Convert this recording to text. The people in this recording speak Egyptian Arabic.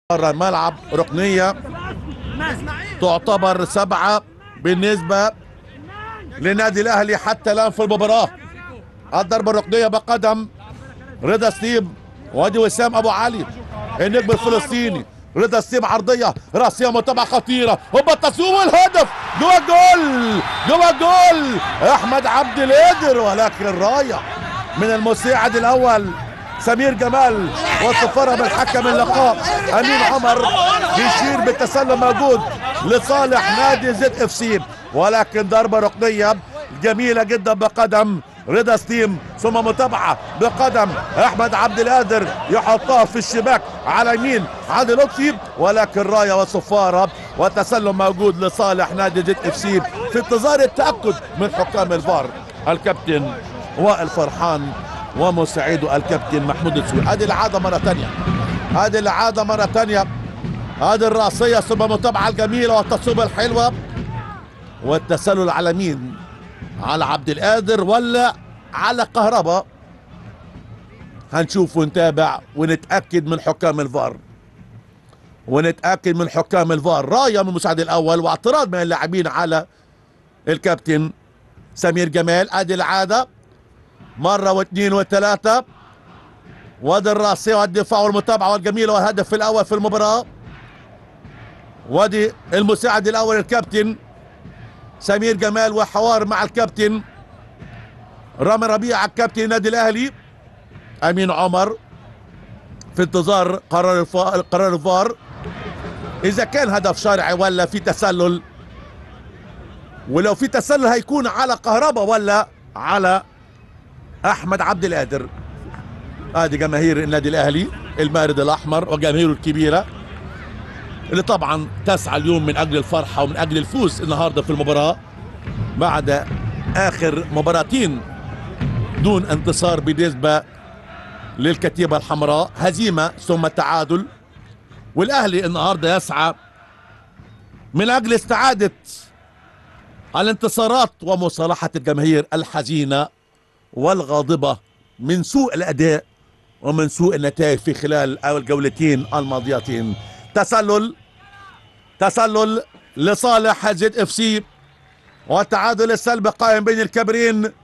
بره الملعب ركنيه تعتبر سبعه بالنسبه للنادي الاهلي حتى الان في المباراه الضربه الركنيه بقدم رضا سليم وادي وسام ابو علي النجم الفلسطيني رضا سليم عرضيه راسيه متابعه خطيره هوبا التصوير والهدف جوه الجول جوه الجول احمد عبد القادر ولكن الرايه من المساعد الاول سمير جمال والصفاره من حكم اللقاء امين عمر بيشير بالتسلل موجود لصالح نادي زد اف سي ولكن ضربه ركنيه جميله جدا بقدم رضا ستيم ثم متابعه بقدم احمد عبد القادر يحطها في الشباك على يمين علي لطفي ولكن رايه وصفاره والتسلم موجود لصالح نادي زد اف سي في انتظار التاكد من حكام الفار الكابتن وائل فرحان ومساعده الكابتن محمود السوي هذه العادة مرة ثانية هذه العادة مرة ثانية هذه الرأسية ثم متابعة الجميلة والتصويبة الحلوة والتسلل على مين على عبد القادر ولا على كهرباء هنشوف ونتابع ونتأكد من حكام الفار ونتأكد من حكام الفار راية من المساعد الأول واعتراض من اللاعبين على الكابتن سمير جمال ادي العاده مرة واثنين وثلاثة وادي الراسية والدفاع والمتابعة والجميلة والهدف الأول في المباراة وادي المساعد الأول الكابتن سمير جمال وحوار مع الكابتن رامي ربيع الكابتن النادي الأهلي أمين عمر في انتظار قرار الفار قرار الفار إذا كان هدف شرعي ولا في تسلل ولو في تسلل هيكون على كهرباء ولا على احمد عبد القادر ادي جماهير النادي الاهلي المارد الاحمر وجماهيره الكبيره اللي طبعا تسعى اليوم من اجل الفرحه ومن اجل الفوز النهارده في المباراه بعد اخر مباراتين دون انتصار بالنسبه للكتيبه الحمراء هزيمه ثم تعادل والاهلي النهارده يسعى من اجل استعاده الانتصارات ومصالحه الجماهير الحزينه والغاضبة من سوء الأداء ومن سوء النتائج في خلال الجولتين الماضيتين تسلل تسلل لصالح زد اف سي والتعادل السلبي قائم بين الكبرين